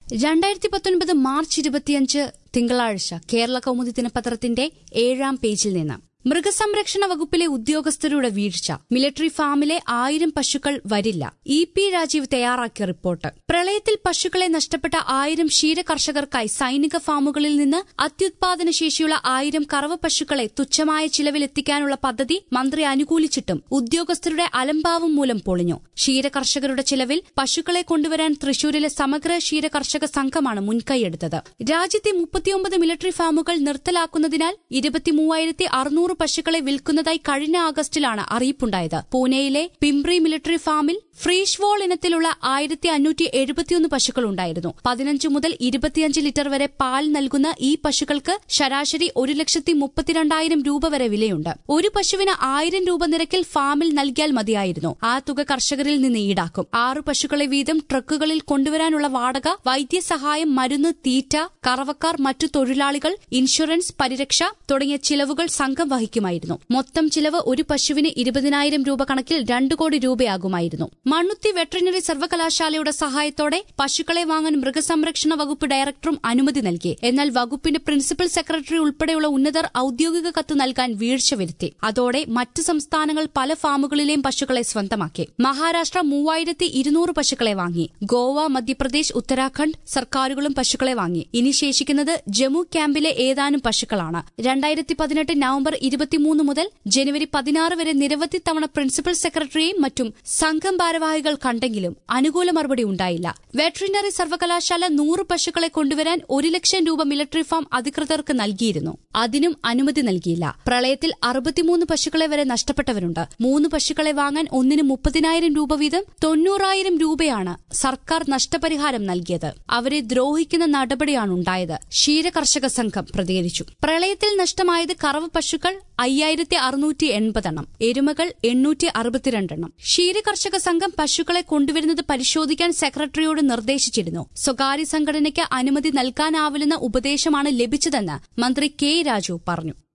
രണ്ടായിരത്തി പത്തൊൻപത് മാർച്ച് ഇരുപത്തിയഞ്ച് തിങ്കളാഴ്ച കേരള കൗമുദി ദിനപത്രത്തിന്റെ ഏഴാം പേജിൽ നിന്ന് മൃഗസംരക്ഷണ വകുപ്പിലെ ഉദ്യോഗസ്ഥരുടെ വീഴ്ച മിലിറ്ററി ഫാമിലെ ആയിരം പശുക്കൾ വരില്ല ഇ പി രാജീവ് തയ്യാറാക്കിയ റിപ്പോർട്ട് പ്രളയത്തിൽ പശുക്കളെ നഷ്ടപ്പെട്ട ആയിരം ക്ഷീര കർഷകർക്കായി സൈനിക ഫാമുകളിൽ നിന്ന് അത്യുത്പാദന ശേഷിയുള്ള ആയിരം കറവ പശുക്കളെ തുച്ഛമായ ചിലവിലെത്തിക്കാനുള്ള പദ്ധതി മന്ത്രി അനുകൂലിച്ചിട്ടും ഉദ്യോഗസ്ഥരുടെ അലംഭാവം മൂലം പൊളിഞ്ഞു ക്ഷീര കർഷകരുടെ ചിലവിൽ പശുക്കളെ കൊണ്ടുവരാൻ തൃശൂരിലെ സമഗ്ര ക്ഷീര കർഷക സംഘമാണ് മുൻകൈയെടുത്തത് രാജ്യത്തെ മുപ്പത്തിയൊമ്പത് മിലിറ്ററി ഫാമുകൾ നിർത്തലാക്കുന്നതിനാൽ ഇരുപത്തിമൂവായിരത്തി അറുന്നൂറ് പശുക്കളെ വിൽക്കുന്നതായി കഴിഞ്ഞ ആഗസ്റ്റിലാണ് അറിയിപ്പുണ്ടായത് പൂനെയിലെ പിംബ്രി മിലിറ്ററി ഫാമിൽ ഫ്രീഷ് വോൾ ഇനത്തിലുള്ള ആയിരത്തി അഞ്ഞൂറ്റി എഴുപത്തിയൊന്ന് പശുക്കളുണ്ടായിരുന്നു പതിനഞ്ച് മുതൽ ഇരുപത്തിയഞ്ച് ലിറ്റർ വരെ പാൽ നൽകുന്ന ഈ പശുക്കൾക്ക് ശരാശരി ഒരു ലക്ഷത്തി മുപ്പത്തിരണ്ടായിരം രൂപ വരെ വിലയുണ്ട് ഒരു പശുവിന് ആയിരം രൂപ നിരക്കിൽ ഫാമിൽ നൽകിയാൽ മതിയായിരുന്നു ആ തുക കർഷകരിൽ നിന്ന് ഈടാക്കും ആറു പശുക്കളെ വീതം ട്രക്കുകളിൽ കൊണ്ടുവരാനുള്ള വാടക വൈദ്യസഹായം മരുന്ന് തീറ്റ കറവക്കാർ മറ്റു തൊഴിലാളികൾ ഇൻഷുറൻസ് പരിരക്ഷ തുടങ്ങിയ ചിലവുകൾ സംഘം വഹിക്കുമായിരുന്നു മൊത്തം ചിലവ് ഒരു പശുവിന് ഇരുപതിനായിരം രൂപ കണക്കിൽ രണ്ടു കോടി രൂപയാകുമായിരുന്നു മണ്ണുത്തി വെറ്ററിനറി സർവകലാശാലയുടെ സഹായത്തോടെ പശുക്കളെ വാങ്ങാൻ മൃഗസംരക്ഷണ വകുപ്പ് ഡയറക്ടറും അനുമതി നൽകി എന്നാൽ വകുപ്പിന്റെ പ്രിൻസിപ്പൽ സെക്രട്ടറി ഉൾപ്പെടെയുള്ള ഉന്നതർ ഔദ്യോഗിക കത്ത് നൽകാൻ വീഴ്ച വരുത്തി അതോടെ മറ്റ് സംസ്ഥാനങ്ങൾ പല ഫാമുകളിലെയും പശുക്കളെ സ്വന്തമാക്കി മഹാരാഷ്ട്ര മൂവായിരത്തി ഇരുന്നൂറ് പശുക്കളെ വാങ്ങി ഗോവ മധ്യപ്രദേശ് ഉത്തരാഖണ്ഡ് സർക്കാരുകളും പശുക്കളെ വാങ്ങി ഇനി ശേഷിക്കുന്നത് ജമ്മു ക്യാമ്പിലെ ഏതാനും പശുക്കളാണ് രണ്ടായിരത്തി പതിനെട്ട് നവംബർ ഇരുപത്തിമൂന്ന് മുതൽ ജനുവരി പതിനാറ് വരെ നിരവധി തവണ പ്രിൻസിപ്പൽ സെക്രട്ടറിയെയും മറ്റും സംഘം ഭാരവാഹികൾ കണ്ടെങ്കിലും അനുകൂല മറുപടി ഉണ്ടായില്ല വെറ്ററിനറി സർവകലാശാല നൂറ് പശുക്കളെ കൊണ്ടുവരാൻ ഒരു ലക്ഷം രൂപ മിലിറ്ററി ഫാം അധികൃതർക്ക് നൽകിയിരുന്നു അതിനും അനുമതി നൽകിയില്ല പ്രളയത്തിൽ അറുപത്തിമൂന്ന് പശുക്കളെ വരെ നഷ്ടപ്പെട്ടവരുണ്ട് മൂന്ന് പശുക്കളെ വാങ്ങാൻ ഒന്നിന് മുപ്പതിനായിരം രൂപ വീതം തൊണ്ണൂറായിരം രൂപയാണ് സർക്കാർ നഷ്ടപരിഹാരം നൽകിയത് അവരെ ദ്രോഹിക്കുന്ന നടപടിയാണ് ഉണ്ടായത് ക്ഷീരകർഷക സംഘം പ്രതികരിച്ചു പ്രളയത്തിൽ നഷ്ടമായത് കറവ പശുക്കൾ അയ്യായിരത്തി അറുന്നൂറ്റി എൺപതെണ്ണം എരുമകൾ എണ്ണൂറ്റി അറുപത്തിരണ്ടെണ്ണം ക്ഷീരകർഷക സംഘം പശുക്കളെ കൊണ്ടുവരുന്നത് പരിശോധിക്കാൻ സെക്രട്ടറിയോട് നിർദ്ദേശിച്ചിരുന്നു സ്വകാര്യ സംഘടനയ്ക്ക് അനുമതി നൽകാനാവില്ലെന്ന ഉപദേശമാണ് ലഭിച്ചതെന്ന് മന്ത്രി കെ രാജു പറഞ്ഞു